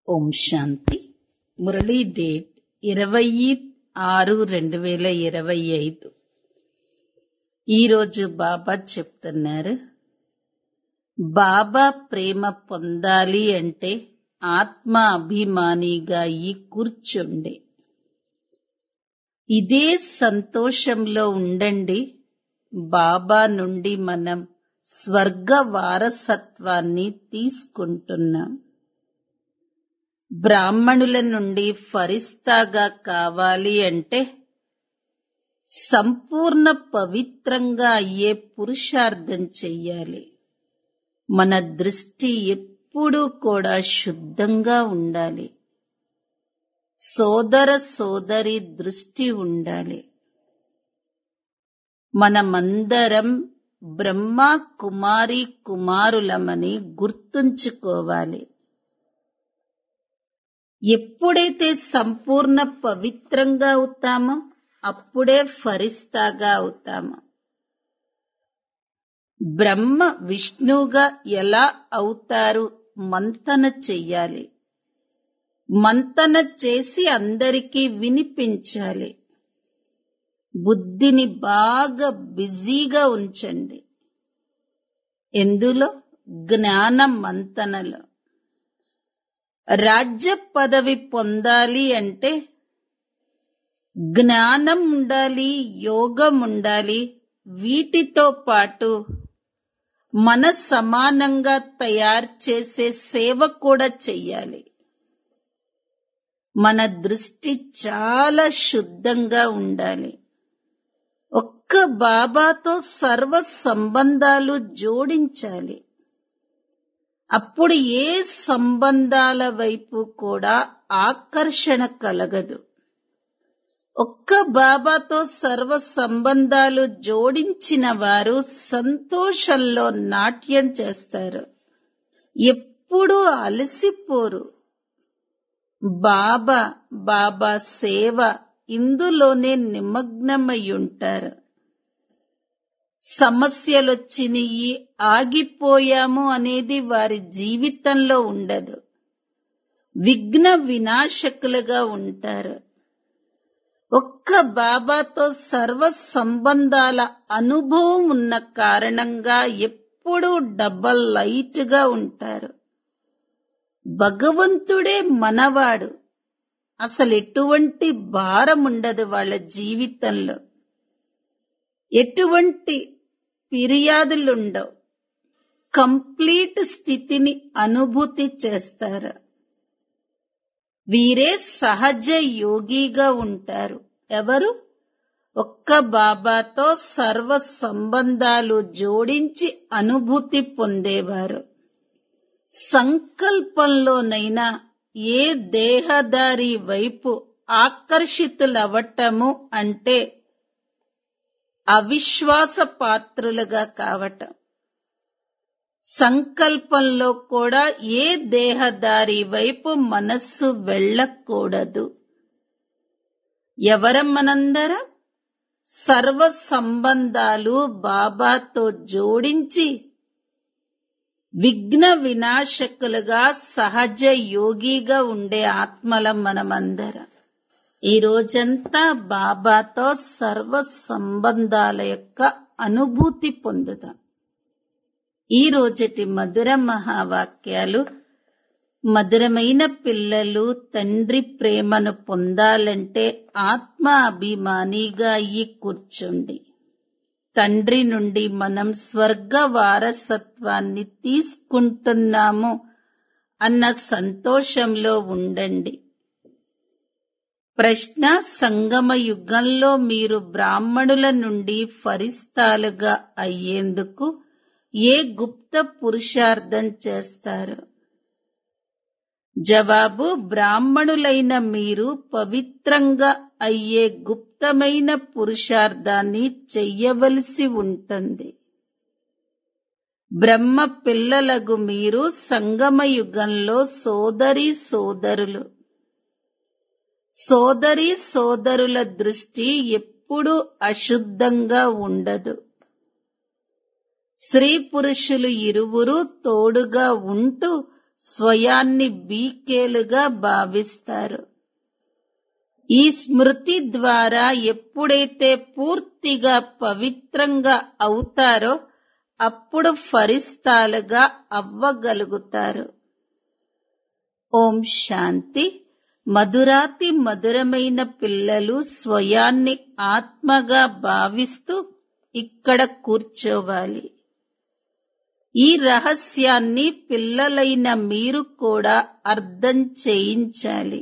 ఓం శాంతి Murali date ఇరవై ఆరు రెండు వేల ఇరవై ఐదు ఈరోజు బాబా చెప్తున్నారు బాబా ప్రేమ పొందాలి అంటే ఆత్మ అభిమానిగా ఈ కూర్చుండి ఇదే సంతోషంలో ఉండండి బాబా నుండి మనం స్వర్గ వారసత్వాన్ని తీసుకుంటున్నాం బ్రాహ్మణుల నుండి ఫరిస్తాగా కావాలి అంటే సంపూర్ణ పవిత్రంగా అయ్యే పురుషార్థం చెయ్యాలి మన దృష్టి ఎప్పుడూ కూడా శుద్ధంగా ఉండాలి సోదర సోదరి దృష్టి ఉండాలి మనమందరం బ్రహ్మ కుమారి కుమారులమని గుర్తుంచుకోవాలి ఎప్పుడైతే సంపూర్ణ పవిత్రంగా అవుతామో అప్పుడే ఫరిస్తాగా అవుతాము బ్రహ్మ విష్ణువుగా ఎలా అవుతారు మంతన చెయ్యాలి మంతన చేసి అందరికీ వినిపించాలి బుద్ధిని బాగా బిజీగా ఉంచండి ఎందులో జ్ఞాన మంతనలో రాజ్య పదవి పొందాలి అంటే జ్ఞానం ఉండాలి యోగం ఉండాలి వీటితో పాటు మన సమానంగా తయారు చేసే సేవ కూడా చెయ్యాలి మన దృష్టి చాలా శుద్ధంగా ఉండాలి ఒక్క బాబాతో సర్వ సంబంధాలు జోడించాలి అప్పుడు ఏ సంబంధాల వైపు కూడా ఆకర్షణ కలగదు ఒక్క బాబాతో సర్వ సంబంధాలు జోడించిన వారు సంతోషంలో నాట్యం చేస్తారు ఎప్పుడూ అలసిపోరు బాబా బాబా సేవ ఇందులోనే నిమగ్నమై ఉంటారు సమస్యలొచ్చినాయి ఆగిపోయాము అనేది వారి జీవితంలో ఉండదు విఘ్న వినాశకులుగా ఉంటారు ఒక్క బాబాతో సర్వ సంబంధాల అనుభవం ఉన్న కారణంగా ఎప్పుడూ డబల్ లైట్ గా ఉంటారు భగవంతుడే మనవాడు అసలు ఎటువంటి భారం ఉండదు వాళ్ళ జీవితంలో ఎటువంటి ఫిర్యాదులుండవు కంప్లీట్ స్థితిని అనుభూతి చేస్తారు వీరే సహజ యోగిగా ఉంటారు ఎవరు ఒక్క బాబాతో సర్వ సంబంధాలు జోడించి అనుభూతి పొందేవారు సంకల్పంలోనైనా ఏ దేహదారి వైపు ఆకర్షితులవటము అంటే అవిశ్వాస పాత్రులుగా కావటం సంకల్పంలో కూడా ఏ దేహదారి వైపు మనస్సు వెళ్ళకూడదు ఎవరం మనందరం సర్వ సంబంధాలు బాబాతో జోడించి విఘ్న వినాశకులుగా సహజ యోగిగా ఉండే ఆత్మలం మనమందరం ఈ రోజంతా బాబాతో సర్వ సంబంధాల యొక్క అనుభూతి పొందుదాం ఈ రోజటి మధుర మహావాక్యాలు మధురమైన పిల్లలు తండ్రి ప్రేమను పొందాలంటే ఆత్మ అభిమానిగా అయ్యి కూర్చోండి తండ్రి నుండి మనం స్వర్గ వారసత్వాన్ని తీసుకుంటున్నాము అన్న సంతోషంలో ఉండండి ప్రశ్న సంగమ యుగంలో మీరు బ్రాహ్మణుల నుండి ఫరిస్తాలుగా అయ్యేందుకు ఏ గుప్త పురుషార్థం చేస్తారు జవాబు బ్రాహ్మణులైన మీరు పవిత్రంగా అయ్యే గుప్తమైన పురుషార్థాన్ని చెయ్యవలసి ఉంటుంది బ్రహ్మ పిల్లలగు మీరు సంగమ యుగంలో సోదరి సోదరులు సోదరి సోదరుల దృష్టి ఎప్పుడూ అశుద్ధంగా ఉండదు స్త్రీ పురుషులు ఇరువురు తోడుగా ఉంటూ స్వయాన్ని బీకేలుగా భావిస్తారు ఈ స్మృతి ద్వారా ఎప్పుడైతే పూర్తిగా పవిత్రంగా అవుతారో అప్పుడు ఫరిస్తాలుగా అవ్వగలుగుతారు ఓం శాంతి మధురాతి మధురమైన పిల్లలు స్వయాన్ని ఆత్మగా భావిస్తూ ఇక్కడ కూర్చోవాలి ఈ రహస్యాన్ని పిల్లలైన మీరు కూడా అర్థం చేయించాలి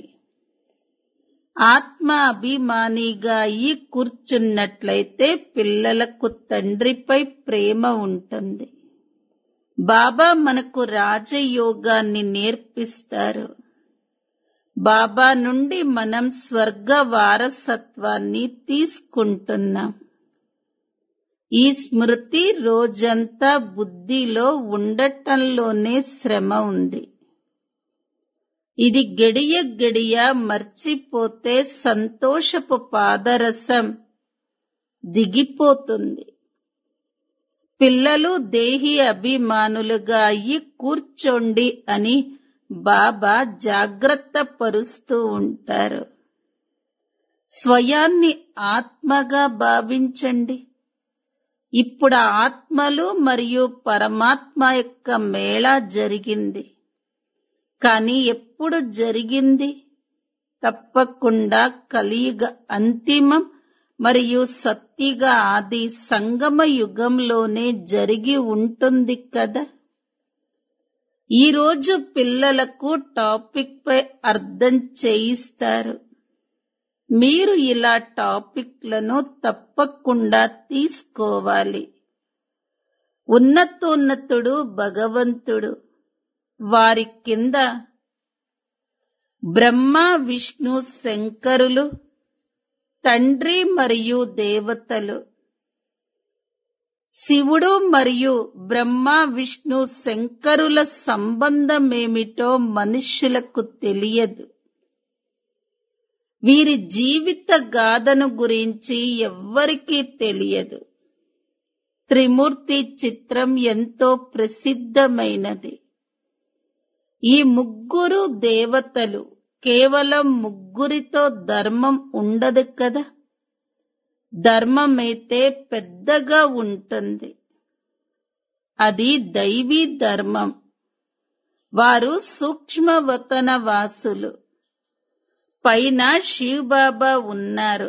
ఆత్మ అభిమానిగా ఈ కూర్చున్నట్లయితే పిల్లలకు తండ్రిపై ప్రేమ ఉంటుంది బాబా మనకు రాజయోగాన్ని నేర్పిస్తారు బాబా నుండి మనం స్వర్గ వారసత్వాన్ని తీసుకుంటున్నాం ఈ స్మృతి రోజంతా బుద్ధిలో ఉండటంలోనే శ్రమ ఉంది ఇది గడియ గడియ మర్చిపోతే సంతోషపు పాదరసం దిగిపోతుంది పిల్లలు దేహి అభిమానులుగా అయ్యి కూర్చోండి అని బాబా జాగ్రత్త పరుస్తూ ఉంటారు స్వయాన్ని ఆత్మగా భావించండి ఇప్పుడు ఆత్మలు మరియు పరమాత్మ యొక్క మేళా జరిగింది కానీ ఎప్పుడు జరిగింది తప్పకుండా కలియుగ అంతిమం మరియు సత్తిగ ఆది సంగమ యుగంలోనే జరిగి ఉంటుంది కదా ఈ రోజు పిల్లలకు టాపిక్ పై అర్థం చేయిస్తారు మీరు ఇలా టాపిక్లను తప్పకుండా తీసుకోవాలి ఉన్నతోన్నతుడు భగవంతుడు వారి కింద బ్రహ్మ విష్ణు శంకరులు తండ్రి మరియు దేవతలు శివుడు మరియు బ్రహ్మ విష్ణు శంకరుల సంబంధమేమిటో మనుష్యులకు తెలియదు వీరి జీవిత గాథను గురించి ఎవ్వరికీ తెలియదు త్రిమూర్తి చిత్రం ఎంతో ప్రసిద్ధమైనది ఈ ముగ్గురు దేవతలు కేవలం ముగ్గురితో ధర్మం ఉండదు కదా ధర్మమైతే పెద్దగా ఉంటుంది అది దైవీ ధర్మం వారు సూక్ష్మవతన వాసులు పైన శివబాబా ఉన్నారు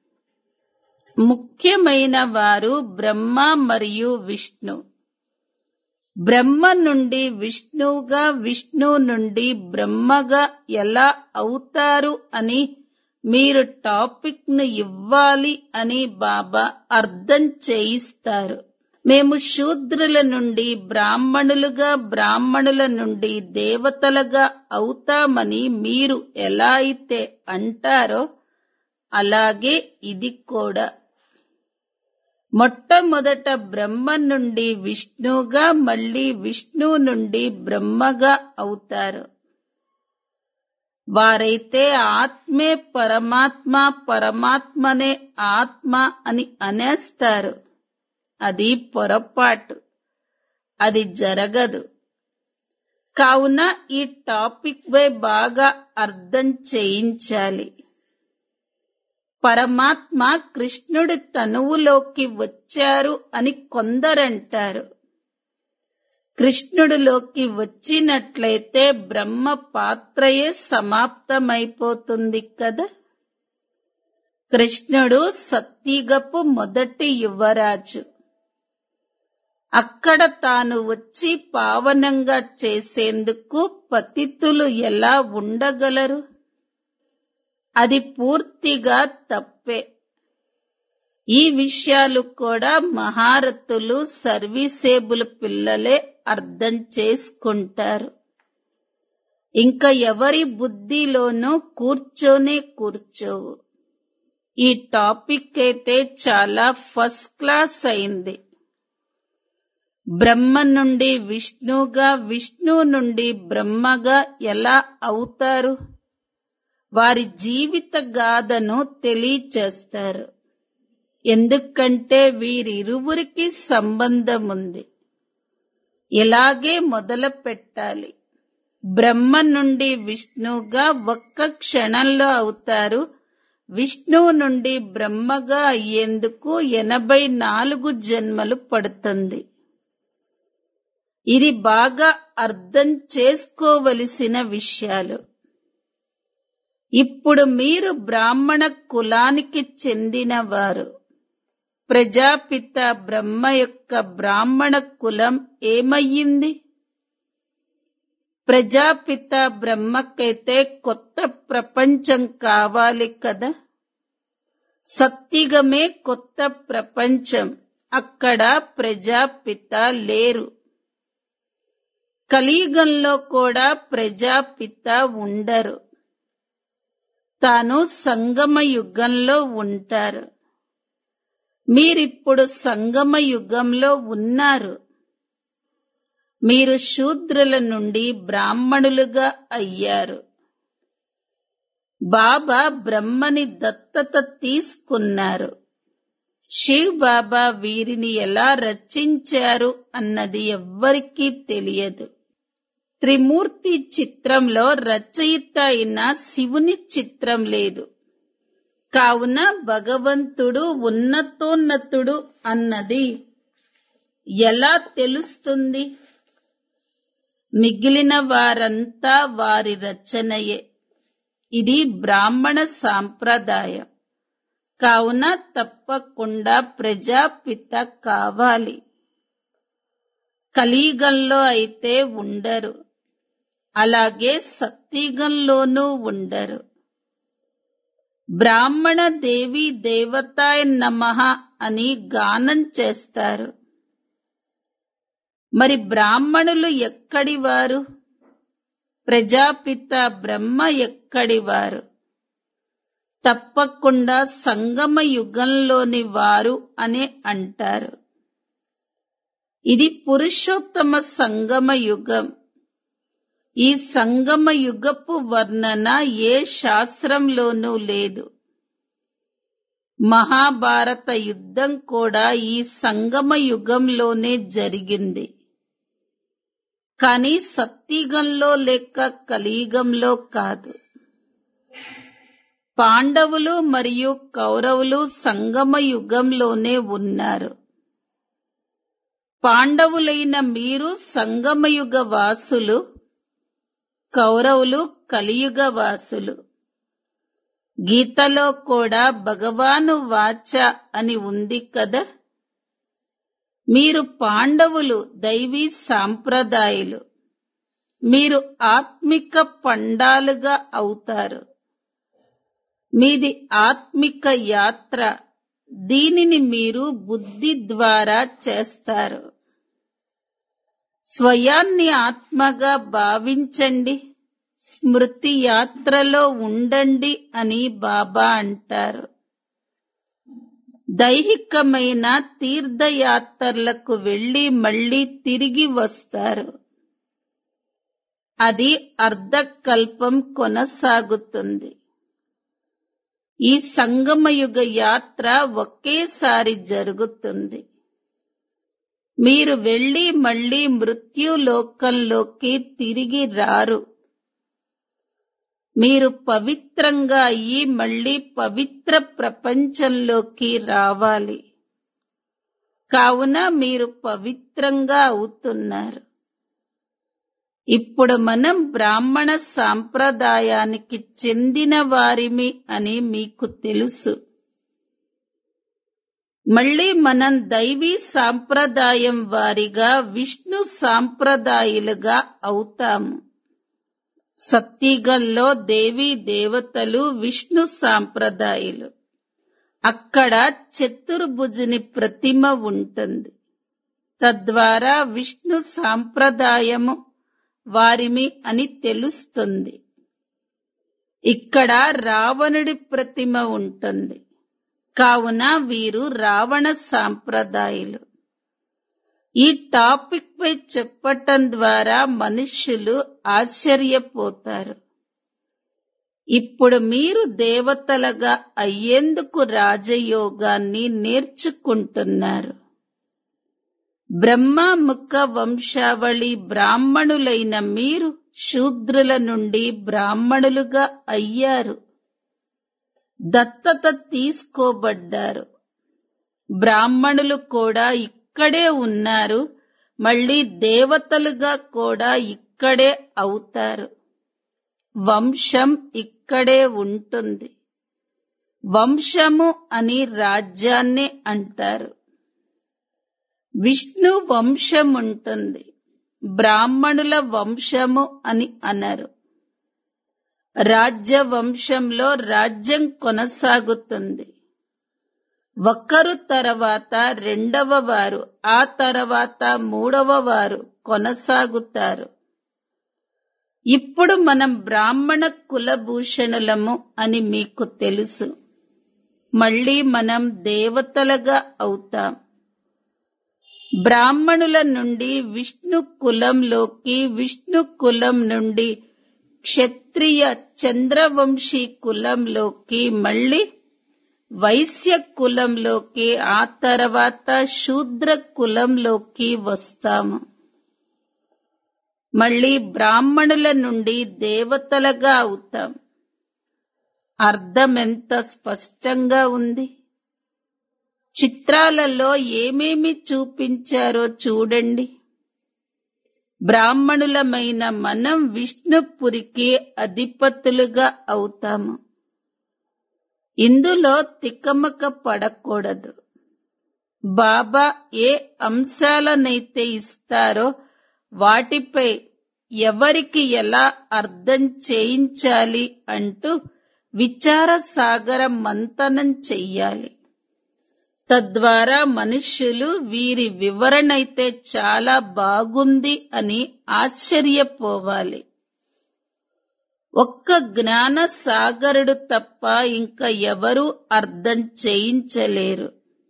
ముఖ్యమైన వారు బ్రహ్మ మరియు విష్ణు బ్రహ్మ నుండి విష్ణువుగా విష్ణు నుండి బ్రహ్మగా ఎలా అవుతారు అని మీరు టాపిక్ ను ఇవ్వాలి అని బాబా అర్థం చేయిస్తారు మేము శూద్రుల నుండి బ్రాహ్మణులుగా బ్రాహ్మణుల నుండి దేవతలుగా అవుతామని మీరు ఎలా అయితే అంటారో అలాగే ఇది కూడా మొట్టమొదట బ్రహ్మ నుండి విష్ణుగా మళ్ళీ విష్ణు నుండి బ్రహ్మగా అవుతారు వారైతే ఆత్మే పరమాత్మ పరమాత్మనే ఆత్మ అని అనేస్తారు అది పొరపాటు అది జరగదు కావున ఈ టాపిక్ పై బాగా అర్థం చేయించాలి పరమాత్మ కృష్ణుడి తనువులోకి వచ్చారు అని కొందరంటారు కృష్ణుడిలోకి వచ్చినట్లయితే బ్రహ్మ పాత్రయే సమాప్తమైపోతుంది కదా కృష్ణుడు సత్తిగపు మొదటి యువరాజు అక్కడ తాను వచ్చి పావనంగా చేసేందుకు పతితులు ఎలా ఉండగలరు అది పూర్తిగా తప్పే ఈ విషయాలు కూడా మహారథులు సర్వీసేబుల్ పిల్లలే అర్థం చేసుకుంటారు ఇంకా ఎవరి బుద్ధిలోనూ కూర్చోనే కూర్చోవు ఈ టాపిక్ అయితే చాలా ఫస్ట్ క్లాస్ అయింది బ్రహ్మ నుండి విష్ణుగా విష్ణు నుండి బ్రహ్మగా ఎలా అవుతారు వారి జీవిత గాథను తెలియచేస్తారు ఎందుకంటే వీరిరువురికి సంబంధం ఉంది ఇలాగే మొదలు పెట్టాలి బ్రహ్మ నుండి విష్ణువుగా ఒక్క క్షణంలో అవుతారు విష్ణువు నుండి బ్రహ్మగా అయ్యేందుకు ఎనభై నాలుగు జన్మలు పడుతుంది ఇది బాగా అర్థం చేసుకోవలసిన విషయాలు ఇప్పుడు మీరు బ్రాహ్మణ కులానికి చెందినవారు ప్రజాపిత బ్రహ్మ యొక్క బ్రాహ్మణ కులం ఏమయ్యింది ప్రజాపిత బ్రహ్మకైతే కొత్త ప్రపంచం కావాలి కదా సత్యుగమే కొత్త ప్రపంచం అక్కడ ప్రజాపిత లేరు కలియుగంలో కూడా ప్రజాపిత ఉండరు తాను సంగమ యుగంలో ఉంటారు మీరిప్పుడు సంగమ యుగంలో ఉన్నారు మీరు శూద్రుల నుండి బ్రాహ్మణులుగా అయ్యారు బాబా బ్రహ్మని దత్తత తీసుకున్నారు శివ్ బాబా వీరిని ఎలా రచించారు అన్నది ఎవ్వరికీ తెలియదు త్రిమూర్తి చిత్రంలో రచయిత అయిన శివుని చిత్రం లేదు కావున భగవంతుడు ఉన్నతోన్నతుడు అన్నది ఎలా తెలుస్తుంది మిగిలిన వారంతా వారి రచనయే ఇది బ్రాహ్మణ సాంప్రదాయం కావున తప్పకుండా ప్రజాపిత కావాలి కలియుగంలో అయితే ఉండరు అలాగే సత్యుగంలోనూ ఉండరు బ్రాహ్మణ దేవి దేవతాయ నమః అని గానం చేస్తారు మరి బ్రాహ్మణులు ఎక్కడివారు ప్రజాపిత బ్రహ్మ ఎక్కడివారు తప్పకుండా సంగమ యుగంలోని వారు అని అంటారు ఇది పురుషోత్తమ సంగమ యుగం ఈ సంగమ యుగపు వర్ణన ఏ శాస్త్రంలోనూ లేదు మహాభారత యుద్ధం కూడా ఈ సంగమ యుగంలోనే జరిగింది కానీ సత్యుగంలో లేక కలియుగంలో కాదు పాండవులు మరియు కౌరవులు సంగమ యుగంలోనే ఉన్నారు పాండవులైన మీరు సంగమయుగ వాసులు కౌరవులు కలియుగ వాసులు గీతలో కూడా భగవాను వాచ అని ఉంది కదా మీరు పాండవులు దైవీ సాంప్రదాయులు మీరు ఆత్మిక పండాలుగా అవుతారు మీది ఆత్మిక యాత్ర దీనిని మీరు బుద్ధి ద్వారా చేస్తారు స్వయాన్ని ఆత్మగా భావించండి స్మృతి యాత్రలో ఉండండి అని బాబా అంటారు దైహికమైన తీర్థయాత్రలకు వెళ్లి మళ్ళీ తిరిగి వస్తారు అది అర్ధకల్పం కొనసాగుతుంది ఈ సంగమయుగ యాత్ర ఒకేసారి జరుగుతుంది మీరు వెళ్లి మళ్ళీ మృత్యులోకంలోకి తిరిగి రారు మీరు పవిత్రంగా అయ్యి మళ్ళీ పవిత్ర ప్రపంచంలోకి రావాలి కావున మీరు పవిత్రంగా అవుతున్నారు ఇప్పుడు మనం బ్రాహ్మణ సాంప్రదాయానికి చెందిన వారిమి అని మీకు తెలుసు మళ్ళీ మనం దైవీ సాంప్రదాయం వారిగా విష్ణు సాంప్రదాయులుగా అవుతాము సత్యగంలో దేవీ దేవతలు విష్ణు సాంప్రదాయులు అక్కడ చతుర్భుజుని ప్రతిమ ఉంటుంది తద్వారా విష్ణు సాంప్రదాయము వారిమి అని తెలుస్తుంది ఇక్కడ రావణుడి ప్రతిమ ఉంటుంది కావున వీరు రావణ సాంప్రదాయులు ఈ టాపిక్ పై చెప్పటం ద్వారా మనుష్యులు ఆశ్చర్యపోతారు ఇప్పుడు మీరు దేవతలుగా అయ్యేందుకు రాజయోగాన్ని నేర్చుకుంటున్నారు బ్రహ్మ ముఖ వంశావళి బ్రాహ్మణులైన మీరు శూద్రుల నుండి బ్రాహ్మణులుగా అయ్యారు దత్తత తీసుకోబడ్డారు బ్రాహ్మణులు కూడా ఇక్కడే ఉన్నారు మళ్ళీ దేవతలుగా కూడా ఇక్కడే అవుతారు వంశం ఇక్కడే ఉంటుంది వంశము అని రాజ్యాన్ని అంటారు విష్ణు వంశం ఉంటుంది బ్రాహ్మణుల వంశము అని అనరు రాజ్య వంశంలో రాజ్యం కొనసాగుతుంది ఒకరు తర్వాత రెండవ వారు ఆ తర్వాత మూడవ వారు కొనసాగుతారు ఇప్పుడు మనం బ్రాహ్మణ కులభూషణులము అని మీకు తెలుసు మళ్ళీ మనం దేవతలుగా అవుతాం బ్రాహ్మణుల నుండి విష్ణు కులంలోకి విష్ణు కులం నుండి క్షత్రియ చంద్రవంశీ కులంలోకి మళ్ళీ వైశ్య కులంలోకి ఆ తర్వాత శూద్ర కులంలోకి వస్తాము మళ్ళీ బ్రాహ్మణుల నుండి దేవతలుగా అవుతాం అర్థమెంత స్పష్టంగా ఉంది చిత్రాలలో ఏమేమి చూపించారో చూడండి బ్రాహ్మణులమైన మనం విష్ణుపురికి అధిపతులుగా అవుతాము ఇందులో తికమక పడకూడదు బాబా ఏ అంశాలనైతే ఇస్తారో వాటిపై ఎవరికి ఎలా అర్థం చేయించాలి అంటూ విచార సాగర మంతనం చెయ్యాలి తద్వారా మనుష్యులు వీరి వివరణైతే చాలా బాగుంది అని ఆశ్చర్యపోవాలి ఒక్క జ్ఞాన సాగరుడు తప్ప ఇంకా ఎవరూ అర్థం చేయించలేరు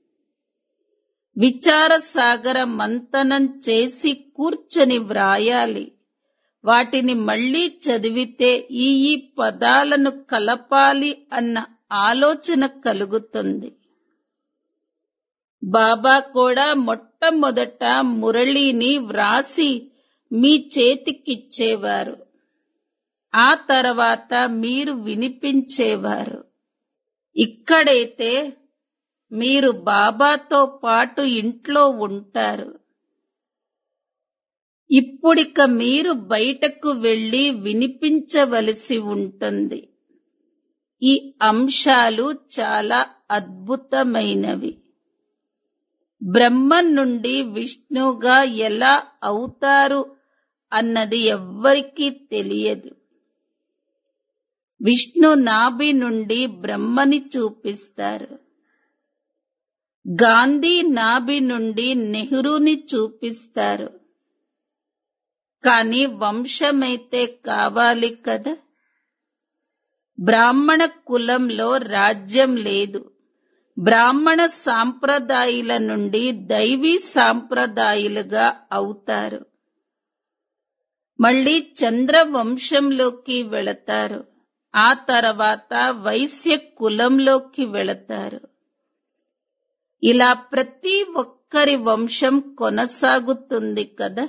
విచార సాగర మంతనం చేసి కూర్చొని వ్రాయాలి వాటిని మళ్ళీ చదివితే ఈ ఈ పదాలను కలపాలి అన్న ఆలోచన కలుగుతుంది బాబా కూడా మొట్టమొదట మురళిని వ్రాసి మీ చేతికిచ్చేవారు ఆ తర్వాత మీరు వినిపించేవారు ఇక్కడైతే మీరు బాబాతో పాటు ఇంట్లో ఉంటారు ఇప్పుడిక మీరు బయటకు వెళ్లి వినిపించవలసి ఉంటుంది ఈ అంశాలు చాలా అద్భుతమైనవి బ్రహ్మం నుండి విష్ణుగా ఎలా అవుతారు అన్నది ఎవ్వరికీ తెలియదు విష్ణు నాభి నుండి బ్రహ్మని చూపిస్తారు గాంధీ నాభి నుండి నెహ్రూని చూపిస్తారు కాని వంశమైతే కావాలి కదా బ్రాహ్మణ కులంలో రాజ్యం లేదు బ్రాహ్మణ సాంప్రదాయాల నుండి దైవీ సాంప్రదాయాలుగా అవుతారు మళ్ళీ చంద్ర వంశంలోకి వెళతారు ఆ తర్వాత వైశ్య కులంలోకి వెళతారు ఇలా ప్రతి ఒక్కరి వంశం కొనసాగుతుంది కదా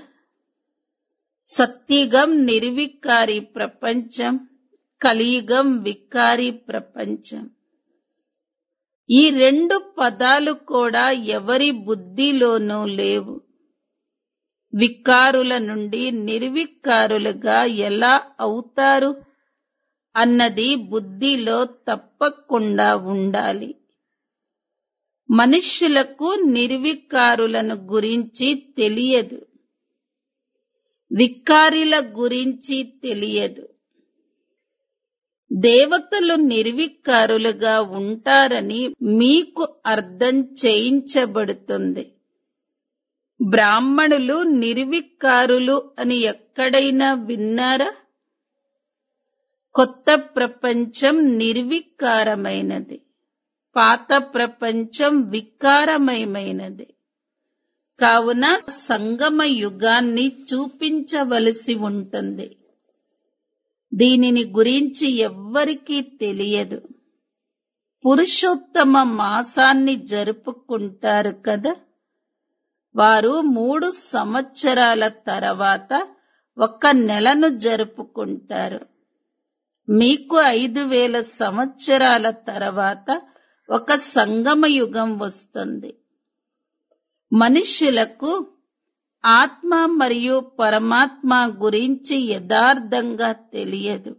సత్యుగం నిర్వికారి ప్రపంచం కలియుగం వికారి ప్రపంచం ఈ రెండు పదాలు కూడా ఎవరి బుద్ధిలోనూ లేవు వికారుల నుండి నిర్వికారులుగా ఎలా అవుతారు అన్నది బుద్ధిలో తప్పకుండా ఉండాలి మనుష్యులకు నిర్వికారులను గురించి తెలియదు వికారిల గురించి తెలియదు దేవతలు నిర్వికారులుగా ఉంటారని మీకు అర్థం చేయించబడుతుంది బ్రాహ్మణులు నిర్వికారులు అని ఎక్కడైనా విన్నారా కొత్త ప్రపంచం నిర్వికారమైనది పాత ప్రపంచం వికారమయమైనది కావున సంగమ యుగాన్ని చూపించవలసి ఉంటుంది దీనిని గురించి ఎవ్వరికీ తెలియదు పురుషోత్తమ మాసాన్ని జరుపుకుంటారు కదా వారు మూడు సంవత్సరాల తర్వాత ఒక నెలను జరుపుకుంటారు మీకు ఐదు వేల సంవత్సరాల తర్వాత ఒక సంగమ యుగం వస్తుంది మనుష్యులకు ఆత్మ మరియు పరమాత్మ గురించి యథార్థంగా తెలియదు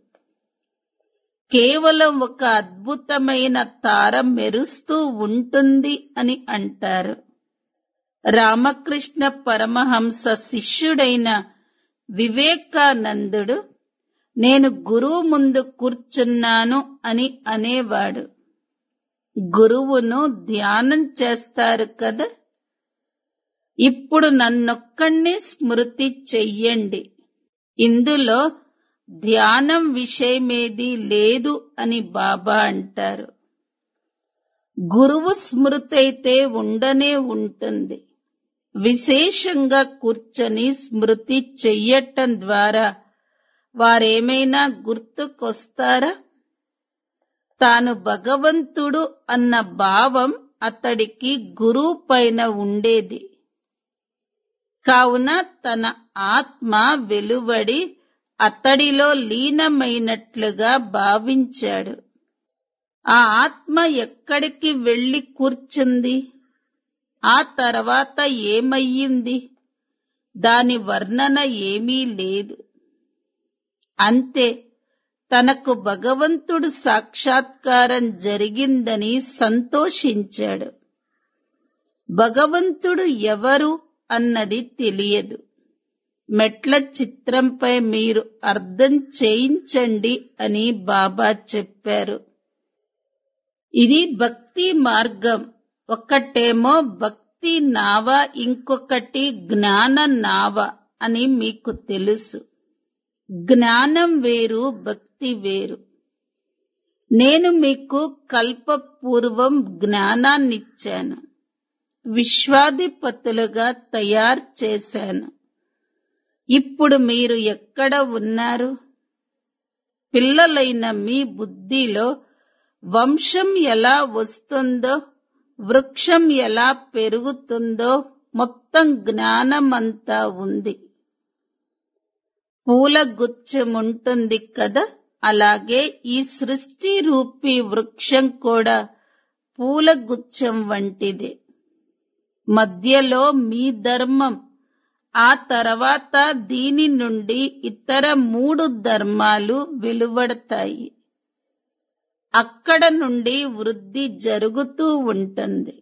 కేవలం ఒక అద్భుతమైన తార మెరుస్తూ ఉంటుంది అని అంటారు రామకృష్ణ పరమహంస శిష్యుడైన వివేకానందుడు నేను గురువు ముందు కూర్చున్నాను అని అనేవాడు గురువును ధ్యానం చేస్తారు కదా ఇప్పుడు నన్నొక్కడిని స్మృతి చెయ్యండి ఇందులో ధ్యానం విషయమేది లేదు అని బాబా అంటారు గురువు స్మృతి అయితే ఉండనే ఉంటుంది విశేషంగా కూర్చొని స్మృతి చెయ్యటం ద్వారా వారేమైనా గుర్తుకొస్తారా తాను భగవంతుడు అన్న భావం అతడికి గురువు పైన ఉండేది కావున తన ఆత్మ వెలువడి అతడిలో లీనమైనట్లుగా భావించాడు ఆ ఆత్మ ఎక్కడికి వెళ్లి కూర్చుంది ఆ తర్వాత ఏమయ్యింది దాని వర్ణన ఏమీ లేదు అంతే తనకు భగవంతుడు సాక్షాత్కారం జరిగిందని సంతోషించాడు భగవంతుడు ఎవరు అన్నది తెలియదు మెట్ల చిత్రంపై మీరు అర్థం చేయించండి అని బాబా చెప్పారు ఇది భక్తి మార్గం ఒకటేమో భక్తి నావ ఇంకొకటి జ్ఞాన నావ అని మీకు తెలుసు జ్ఞానం వేరు భక్తి వేరు నేను మీకు కల్పపూర్వం జ్ఞానాన్నిచ్చాను విశ్వాధిపతులుగా తయారు చేశాను ఇప్పుడు మీరు ఎక్కడ ఉన్నారు పిల్లలైన మీ బుద్ధిలో వంశం ఎలా వస్తుందో వృక్షం ఎలా పెరుగుతుందో మొత్తం జ్ఞానమంతా ఉంది పూల గుచ్చం ఉంటుంది కదా అలాగే ఈ సృష్టి రూపీ వృక్షం కూడా పూల గుచ్చం వంటిదే మధ్యలో మీ ధర్మం ఆ తర్వాత దీని నుండి ఇతర మూడు ధర్మాలు వెలువడతాయి అక్కడ నుండి వృద్ధి జరుగుతూ ఉంటుంది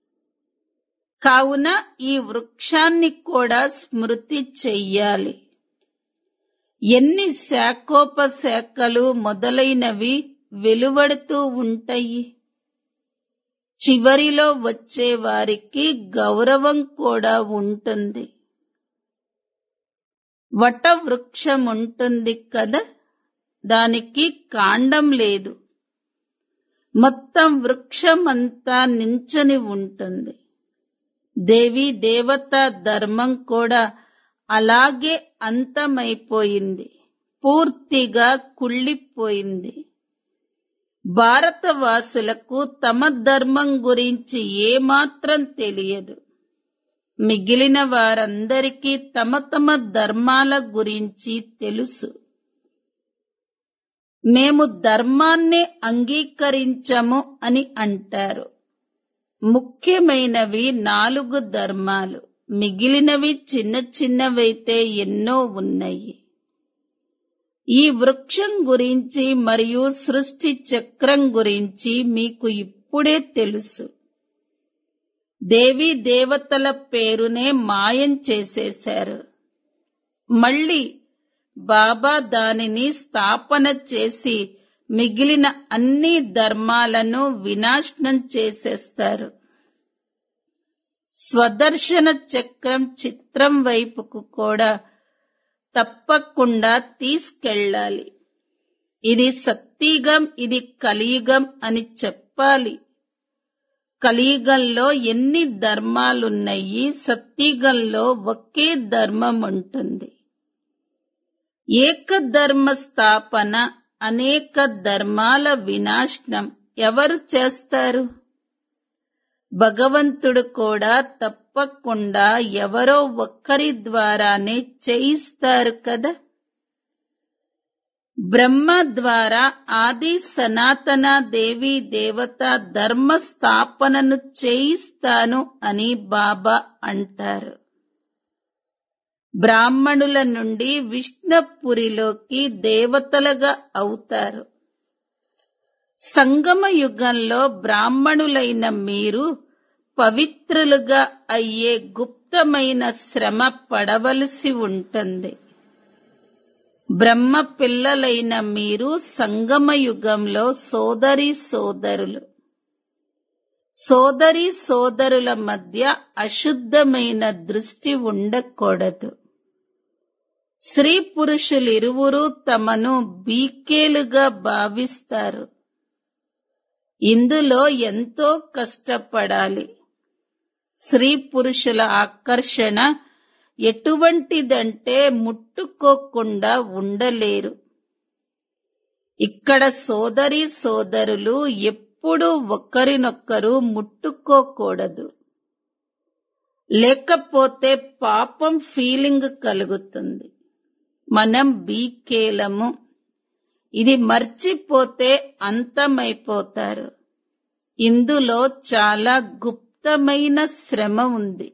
కావున ఈ వృక్షాన్ని కూడా స్మృతి చెయ్యాలి ఎన్ని శాఖోపశాఖలు మొదలైనవి వెలువడుతూ ఉంటాయి చివరిలో వచ్చే వారికి గౌరవం కూడా ఉంటుంది వట వృక్షం ఉంటుంది కదా దానికి కాండం లేదు మొత్తం వృక్షమంతా నించని ఉంటుంది దేవి దేవత ధర్మం కూడా అలాగే అంతమైపోయింది పూర్తిగా కుళ్ళిపోయింది భారతవాసులకు తమ ధర్మం గురించి ఏమాత్రం తెలియదు మిగిలిన వారందరికీ తమ తమ ధర్మాల గురించి తెలుసు మేము ధర్మాన్ని అంగీకరించము అని అంటారు ముఖ్యమైనవి నాలుగు ధర్మాలు మిగిలినవి చిన్న చిన్నవైతే ఎన్నో ఉన్నాయి ఈ వృక్షం గురించి మరియు సృష్టి చక్రం గురించి మీకు ఇప్పుడే తెలుసు దేవీ దేవతల పేరునే మాయం చేసేశారు మళ్ళీ బాబా దానిని స్థాపన చేసి మిగిలిన అన్ని ధర్మాలను వినాశనం చేసేస్తారు స్వదర్శన చక్రం చిత్రం వైపుకు కూడా తప్పకుండా తీసుకెళ్ళాలి ఇది సత్యుగం ఇది కలియుగం అని చెప్పాలి కలియుగంలో ఎన్ని ధర్మాలున్నాయి సత్యుగంలో ఒకే ధర్మం ఉంటుంది ఏకధర్మ స్థాపన అనేక ధర్మాల వినాశనం ఎవరు చేస్తారు భగవంతుడు కూడా తప్పకుండా ఎవరో ఒక్కరి ద్వారానే చేయిస్తారు కదా బ్రహ్మ ద్వారా ఆది సనాతన దేవి దేవత ధర్మ స్థాపనను చేయిస్తాను అని బాబా అంటారు బ్రాహ్మణుల నుండి విష్ణుపురిలోకి దేవతలుగా అవుతారు సంగమ యుగంలో బ్రాహ్మణులైన మీరు పవిత్రులుగా అయ్యే గుప్తమైన శ్రమ పడవలసి ఉంటుంది బ్రహ్మ పిల్లలైన మీరు సంగమ యుగంలో సోదరి సోదరులు సోదరి సోదరుల మధ్య అశుద్ధమైన దృష్టి ఉండకూడదు స్త్రీ పురుషులిరువురు తమను బీకేలుగా భావిస్తారు ఇందులో ఎంతో కష్టపడాలి స్త్రీ పురుషుల ఆకర్షణ ఎటువంటిదంటే ముట్టుకోకుండా ఉండలేరు ఇక్కడ సోదరి సోదరులు ఎప్పుడూ ఒకరినొక్కరు ముట్టుకోకూడదు లేకపోతే పాపం ఫీలింగ్ కలుగుతుంది మనం బీకేలము ఇది మర్చిపోతే అంతమైపోతారు ఇందులో చాలా గుప్తమైన శ్రమ ఉంది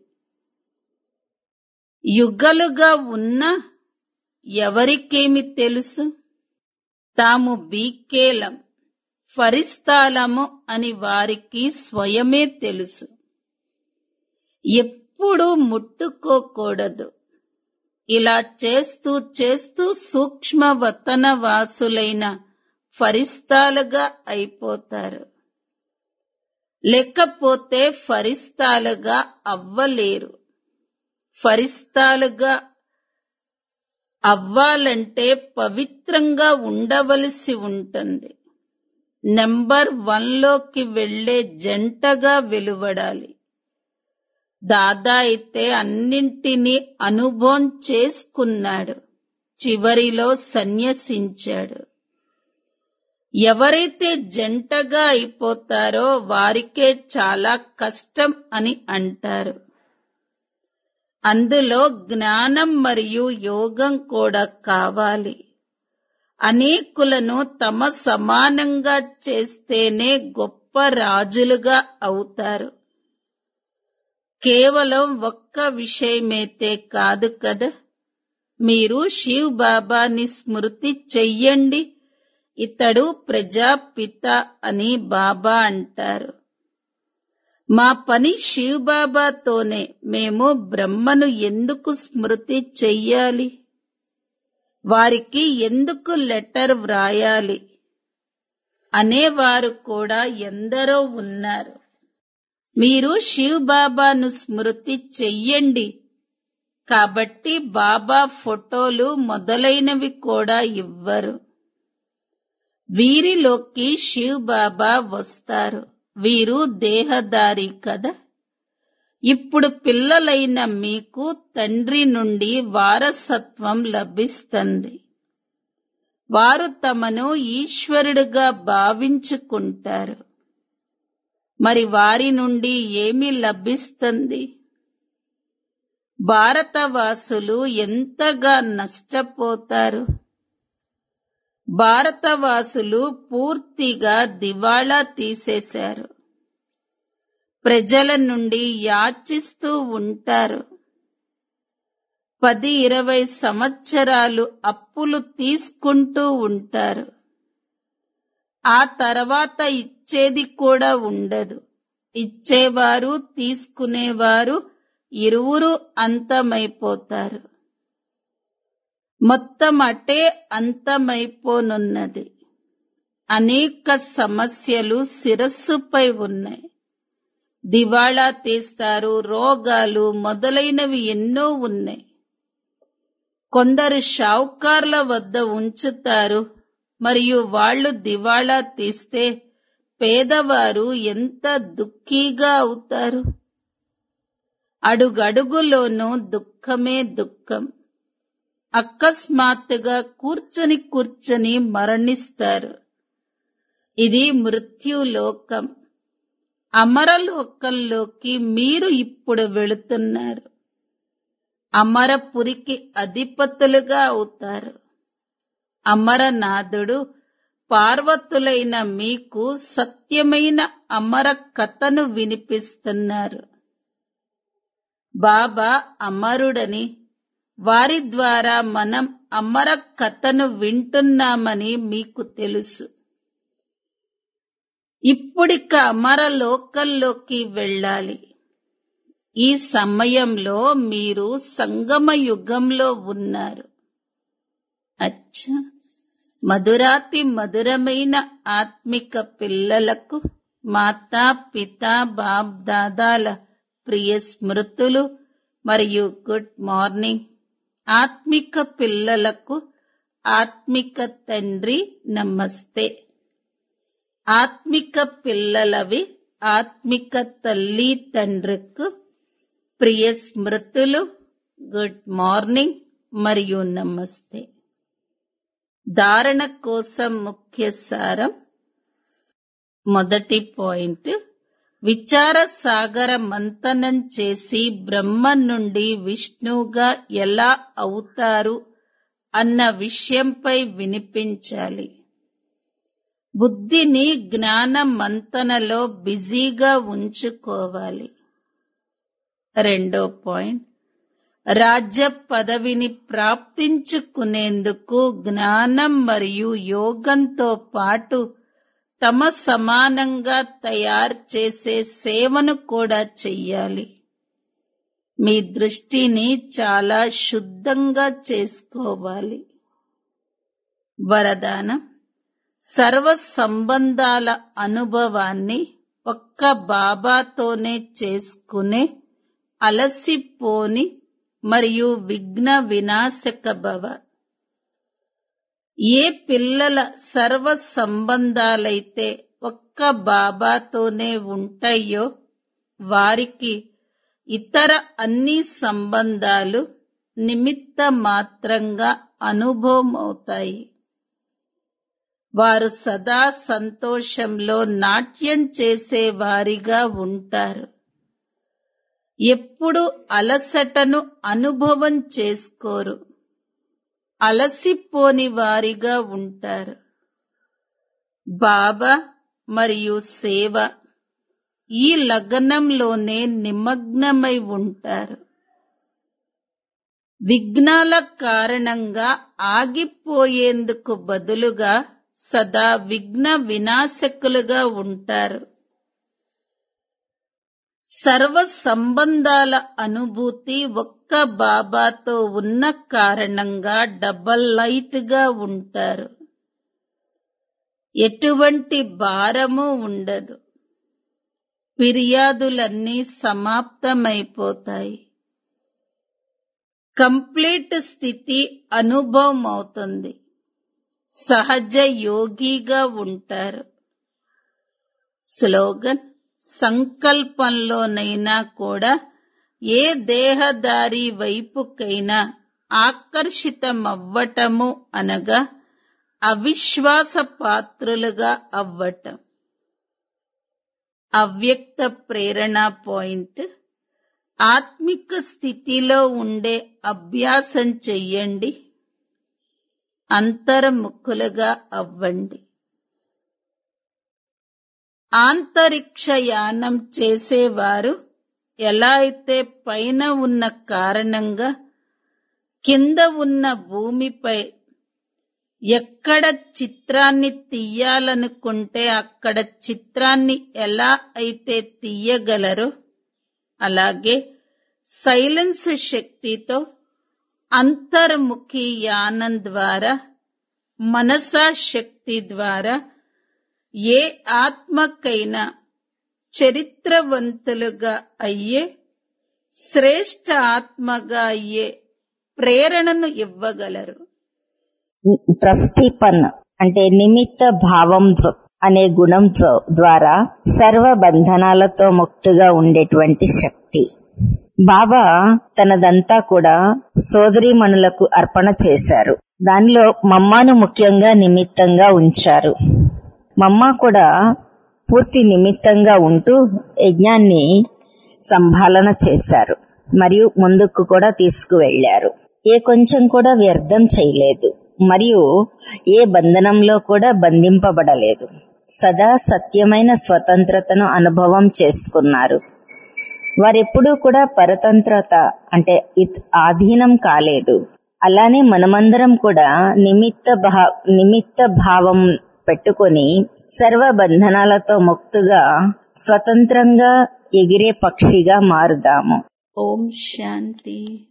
యుగలుగా ఉన్న ఎవరికేమి తెలుసు తాము బీకేలం ఫరిస్తాలము అని వారికి స్వయమే తెలుసు ఎప్పుడూ ముట్టుకోకూడదు ఇలా చేస్తూ చేస్తూ సూక్ష్మ వతన వాసులైన ఫరిస్తాలుగా అయిపోతారు లేకపోతే ఫరిస్తాలుగా అవ్వలేరు ఫరిస్తాలుగా అవ్వాలంటే పవిత్రంగా ఉండవలసి ఉంటుంది నెంబర్ వన్లోకి వెళ్లే జంటగా వెలువడాలి దాదా అయితే అన్నింటినీ అనుభవం చేసుకున్నాడు చివరిలో సన్యసించాడు ఎవరైతే జంటగా అయిపోతారో వారికే చాలా కష్టం అని అంటారు అందులో జ్ఞానం మరియు యోగం కూడా కావాలి అనేకులను తమ సమానంగా చేస్తేనే గొప్ప రాజులుగా అవుతారు కేవలం ఒక్క విషయమైతే కాదు కదా మీరు శివ్ బాబాని స్మృతి చెయ్యండి ఇతడు ప్రజాపిత అని బాబా అంటారు మా పని శివ్ బాబాతోనే మేము బ్రహ్మను ఎందుకు స్మృతి చెయ్యాలి వారికి ఎందుకు లెటర్ వ్రాయాలి అనేవారు కూడా ఎందరో ఉన్నారు మీరు శివ్ బాబాను స్మృతి చెయ్యండి కాబట్టి బాబా ఫోటోలు మొదలైనవి కూడా ఇవ్వరు వీరిలోకి శివ్ బాబా వస్తారు వీరు దేహదారి కదా ఇప్పుడు పిల్లలైన మీకు తండ్రి నుండి వారసత్వం లభిస్తుంది వారు తమను ఈశ్వరుడుగా భావించుకుంటారు మరి వారి నుండి ఏమి లభిస్తుంది భారతవాసులు ఎంతగా నష్టపోతారు భారతవాసులు పూర్తిగా దివాళా తీసేశారు ప్రజల నుండి యాచిస్తూ ఉంటారు పది ఇరవై సంవత్సరాలు అప్పులు తీసుకుంటూ ఉంటారు ఆ తర్వాత ఇచ్చేది కూడా ఉండదు ఇచ్చేవారు తీసుకునేవారు ఇరువురు అంతమైపోతారు మొత్తం అటే అంతమైపోనున్నది అనేక సమస్యలు శిరస్సుపై ఉన్నాయి దివాళా తీస్తారు రోగాలు మొదలైనవి ఎన్నో ఉన్నాయి కొందరు షావుకార్ల వద్ద ఉంచుతారు మరియు వాళ్ళు దివాళా తీస్తే పేదవారు ఎంత దుఃఖీగా అవుతారు అడుగడుగులోనూ దుఃఖమే దుఃఖం అకస్మాత్తుగా కూర్చొని కూర్చొని మరణిస్తారు ఇది మృత్యులోకం అమరలోకంలోకి మీరు ఇప్పుడు వెళుతున్నారు అమరపురికి అధిపతులుగా అవుతారు అమరనాథుడు పార్వతులైన మీకు సత్యమైన అమర కథను వినిపిస్తున్నారు బాబా అమరుడని వారి ద్వారా మనం అమర కథను వింటున్నామని మీకు తెలుసు ఇప్పుడిక అమర లోకంలోకి వెళ్ళాలి ఈ సమయంలో మీరు సంగమ యుగంలో ఉన్నారు అచ్చా మధురాతి మధురమైన ఆత్మిక పిల్లలకు మాతా పిత బాప్ దాదాల ప్రియ స్మృతులు మరియు గుడ్ మార్నింగ్ ఆత్మిక పిల్లలకు ఆత్మిక తండ్రి నమస్తే ఆత్మిక పిల్లలవి ఆత్మిక తల్లి తండ్రికి ప్రియ స్మృతులు గుడ్ మార్నింగ్ మరియు నమస్తే ధారణ కోసం ముఖ్య సారం మొదటి పాయింట్ విచార సాగర మంతనం చేసి బ్రహ్మ నుండి విష్ణువుగా ఎలా అవుతారు అన్న విషయంపై వినిపించాలి బుద్ధిని జ్ఞాన మంతనలో బిజీగా ఉంచుకోవాలి రెండో పాయింట్ రాజ్య పదవిని ప్రాప్తించుకునేందుకు జ్ఞానం మరియు యోగంతో పాటు తమ సమానంగా తయారు చేసే సేవను కూడా చెయ్యాలి మీ దృష్టిని చాలా శుద్ధంగా చేసుకోవాలి వరదానం సర్వ సంబంధాల అనుభవాన్ని ఒక్క బాబాతోనే చేసుకునే అలసిపోని మరియు విఘ్న వినాశక భవ ఏ పిల్లల సర్వ సంబంధాలైతే ఒక్క బాబాతోనే ఉంటాయో వారికి ఇతర అన్ని సంబంధాలు నిమిత్త మాత్రంగా అనుభవం అవుతాయి వారు సదా సంతోషంలో నాట్యం చేసే వారిగా ఉంటారు ఎప్పుడు అలసటను అనుభవం చేసుకోరు అలసిపోని వారిగా ఉంటారు బాబా మరియు సేవ ఈ లగ్నంలోనే నిమగ్నమై ఉంటారు విఘ్నాల కారణంగా ఆగిపోయేందుకు బదులుగా సదా విఘ్న వినాశకులుగా ఉంటారు సర్వ సంబంధాల అనుభూతి ఒక్క బాబాతో ఉన్న కారణంగా డబల్ లైట్ గా ఉంటారు ఎటువంటి భారము ఉండదు ఫిర్యాదులన్నీ సమాప్తమైపోతాయి కంప్లీట్ స్థితి అనుభవం అవుతుంది సహజ యోగిగా ఉంటారు స్లోగన్ సంకల్పంలోనైనా కూడా ఏ దేహదారి వైపుకైనా ఆకర్షితమవ్వటము అనగా అవిశ్వాస పాత్రులుగా అవ్వటం అవ్యక్త ప్రేరణ పాయింట్ ఆత్మిక స్థితిలో ఉండే అభ్యాసం చెయ్యండి అంతర్ముఖులుగా అవ్వండి ఆంతరిక్ష యానం చేసేవారు ఎలా అయితే పైన ఉన్న కారణంగా కింద ఉన్న భూమిపై ఎక్కడ చిత్రాన్ని తీయాలనుకుంటే అక్కడ చిత్రాన్ని ఎలా అయితే తీయగలరో అలాగే సైలెన్స్ శక్తితో అంతర్ముఖి యానం ద్వారా మనసా శక్తి ద్వారా ఏ ఆత్మకైనా చరిత్రవంతులుగా అయ్యే శ్రేష్ఠ ఆత్మగా అయ్యే ప్రేరణను ఇవ్వగలరు ప్రస్థిపన్ అంటే నిమిత్త భావం ధ్వ- అనే గుణం ధ్వ- ద్వారా సర్వ బంధనాలతో ముక్తిగా ఉండేటువంటి శక్తి బాబా తనదంతా కూడా సోదరీమణులకు అర్పణ చేశారు దానిలో మమ్మాను ముఖ్యంగా నిమిత్తంగా ఉంచారు మమ్మ కూడా పూర్తి నిమిత్తంగా ఉంటూ యజ్ఞాన్ని సంభాలన చేశారు మరియు ముందుకు కూడా తీసుకువెళ్లారు ఏ కొంచెం కూడా వ్యర్థం చేయలేదు మరియు ఏ బంధనంలో కూడా బంధింపబడలేదు సదా సత్యమైన స్వతంత్రతను అనుభవం చేసుకున్నారు వారెప్పుడూ కూడా పరతంత్రత అంటే ఇత్ ఆధీనం కాలేదు అలానే మనమందరం కూడా నిమిత్త భా నిమిత్త భావం పెట్టుకొని సర్వ బంధనాలతో ముక్తుగా స్వతంత్రంగా ఎగిరే పక్షిగా మారుదాము ఓం శాంతి